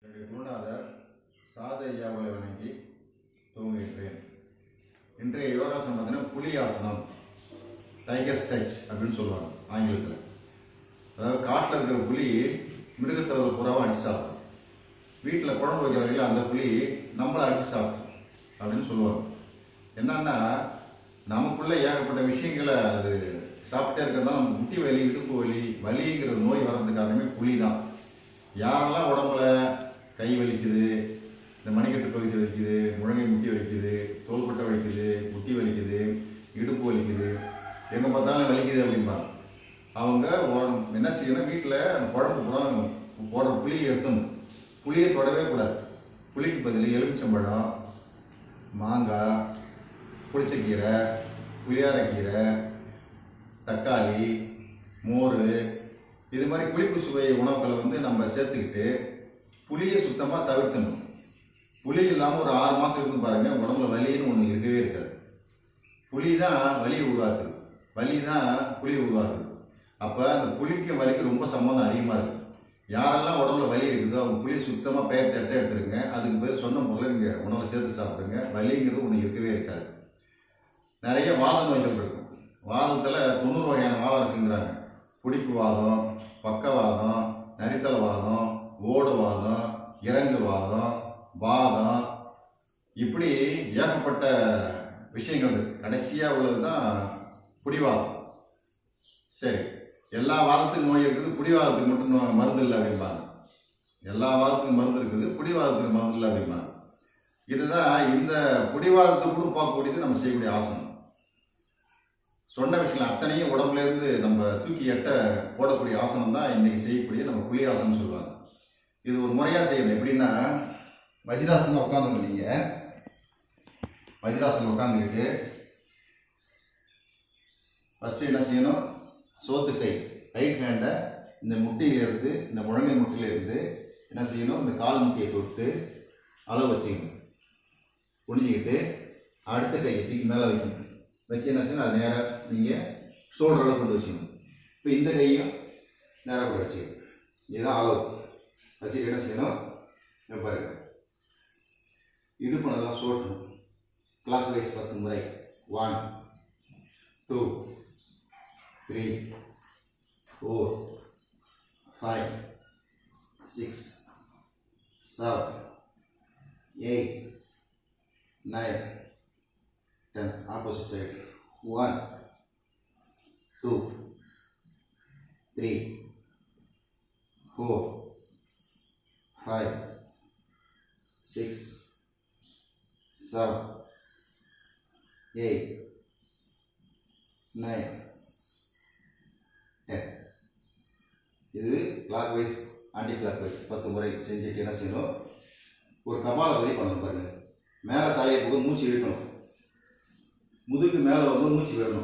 என்னுடைய குருநாதர் சாத ஐயாவை வணங்கி தூங்குகின்றேன் இன்றைய யோகாசனம் பார்த்தீங்கன்னா புலி ஆசனம் டைகர் ஸ்டச் அப்படின்னு சொல்லுவாங்க ஆங்கிலத்தில் அதாவது காட்டில் இருக்கிற புலி மிருகத்தை ஒரு புறாவை அடிச்சு சாப்பிடும் வீட்டில் குழம்பு வைக்கிற வரையில் அந்த புலி நம்மளை அடிச்சு சாப்பிடும் அப்படின்னு சொல்லுவாங்க என்னன்னா நமக்குள்ள ஏகப்பட்ட விஷயங்களை அது சாப்பிட்டே இருக்கிறதா நமக்கு முட்டி வலி இடுப்பு வலி வலிங்கிற நோய் வர்றதுக்கு காரணமே புலி தான் யாரெல்லாம் உடம்புல கை வலிக்குது இந்த மணிக்கட்டு பகுதி வலிக்குது முழங்கை முட்டி வலிக்குது தோள்பட்டை வலிக்குது முட்டி வலிக்குது இடுப்பு வலிக்குது எங்கே பார்த்தாலும் வலிக்குது அப்படிம்பாங்க அவங்க உரம் என்ன செய்யணும் வீட்டில் குழம்பு கூட போடுற புளியை எடுக்கணும் புளியை தொடவே கூடாது புளிக்கு பதில் எலுமிச்சம்பழம் மாங்காய் புளிச்சக்கீரை புளியாரக்கீரை தக்காளி மோர் இது மாதிரி புளிப்பு சுவை உணவுகளை வந்து நம்ம சேர்த்துக்கிட்டு புளியை சுத்தமாக தவிர்க்கணும் புளி இல்லாமல் ஒரு ஆறு மாதம் இருந்து பாருங்க உடம்புல வலின்னு ஒன்று இருக்கவே இருக்காது புளி தான் வலியை உருவாக்குது வலி தான் புளியை உருவாக்குது அப்போ அந்த புளிக்கும் வலிக்கு ரொம்ப சம்மந்தம் அதிகமாக இருக்குது யாரெல்லாம் உடம்புல வலி இருக்குதோ அவங்க புளியை சுத்தமாக பெயர் தட்டை எடுத்துருங்க அதுக்கு பேர் சொன்ன முதல்ல நீங்கள் உணவை சேர்த்து சாப்பிடுங்க வலிங்கிறது ஒன்று இருக்கவே இருக்காது நிறைய வாத நோய்கள் இருக்கும் வாதத்தில் தொண்ணூறு வகையான வாதம் இருக்குங்கிறாங்க புடிப்பு வாதம் பக்கவாதம் நரித்தல வாதம் ஓடு வாதம் இறங்கு வாதம் வாதம் இப்படி ஏகப்பட்ட விஷயங்கள் இருக்கு கடைசியாக உள்ளது தான் புடிவாதம் சரி எல்லா வாதத்துக்கும் நோய் இருக்குது புடிவாதத்துக்கு மட்டும் நோ- மருந்து இல்லை அப்படிம்பாங்க எல்லா வாதத்துக்கும் மருந்து இருக்குது புடிவாதத்துக்கு மருந்து இல்லை அப்படிம்பாங்க இதுதான் இந்த புடிவாதத்துக்கு கூட போகக்கூடியது நம்ம செய்யக்கூடிய ஆசனம் சொன்ன விஷயம் அத்தனையும் உடம்புல இருந்து நம்ம தூக்கி எட்ட போடக்கூடிய ஆசனம் தான் இன்னைக்கு செய்யக்கூடிய நம்ம புலி ஆசனம் சொல்லுவாங்க இது ஒரு முறையா செய்யணும் எப்படின்னா வஜ்ராசனம் உட்காந்துங்க நீங்க வஜ்ராசனம் உட்காந்துக்கிட்டு ஃபர்ஸ்ட் என்ன செய்யணும் சோத்து கை ரைட் ஹேண்டை இந்த முட்டியில இருந்து இந்த முழங்கை முட்டியில இருந்து என்ன செய்யணும் இந்த கால் முட்டியை தொட்டு அளவு வச்சுக்கணும் குனிஞ்சிக்கிட்டு அடுத்த கையை தூக்கி மேலே வைக்கணும் வச்சு என்ன செய்யணும் அது நேராக நீங்கள் ஷோல்டர் அளவு கொண்டு வச்சுக்கணும் இப்போ இந்த கையும் நேராக கொண்டு வச்சுக்கணும் இதுதான் அளவு வச்சுட்டு என்ன செய்யணும் இங்க பாருங்க இடுப்பு நல்லா சோட்டணும் கிளாக் வைஸ் பத்து முறை one two three four five six seven eight nine, ten, opposite side. One, two, three, four, five, six, seven, eight, nine, ten. இது clockwise clock wise பத்து முறை செஞ்சுட்டு என்ன செய்யணும் ஒரு கபாலபதி பண்ணணும் பாருங்க மேலே தலையை போது மூச்சு இழுக்கணும் முதுகு மேலே வந்து மூச்சு விடணும்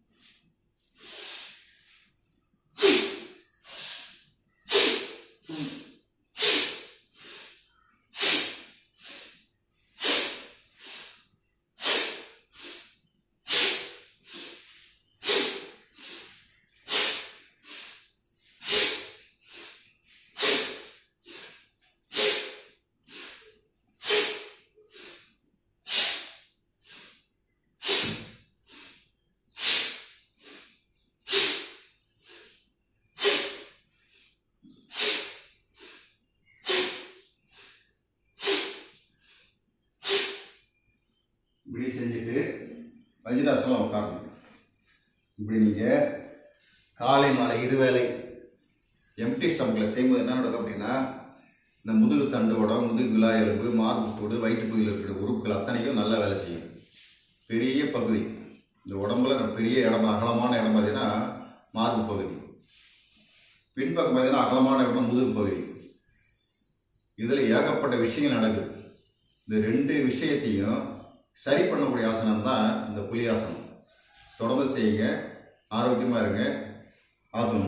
இப்படி செஞ்சுட்டு வஜ்ராசனம் உட்காரணும் இப்படி நீங்கள் காலை மாலை இருவேளை எம்டி ஸ்டமக்கில் செய்யும்போது என்ன நடக்கும் அப்படின்னா இந்த முதுகு தண்டோட முதுகு விழா எலும்பு மார்புத்தோடு வயிற்றுப்பகுதியில் இருக்கிற உறுப்புகள் அத்தனைக்கும் நல்லா வேலை செய்யும் பெரிய பகுதி இந்த உடம்புல பெரிய இடம் அகலமான இடம் பார்த்தீங்கன்னா மார்பு பகுதி பின்பக்கம் பார்த்தீங்கன்னா அகலமான இடம் முதுகு பகுதி இதில் ஏகப்பட்ட விஷயங்கள் நடக்குது இந்த ரெண்டு விஷயத்தையும் சரி பண்ணக்கூடிய ஆசனம் தான் இந்த புலி ஆசனம் தொடர்ந்து செய்யுங்க ஆரோக்கியமாக இருங்க ஆத்ம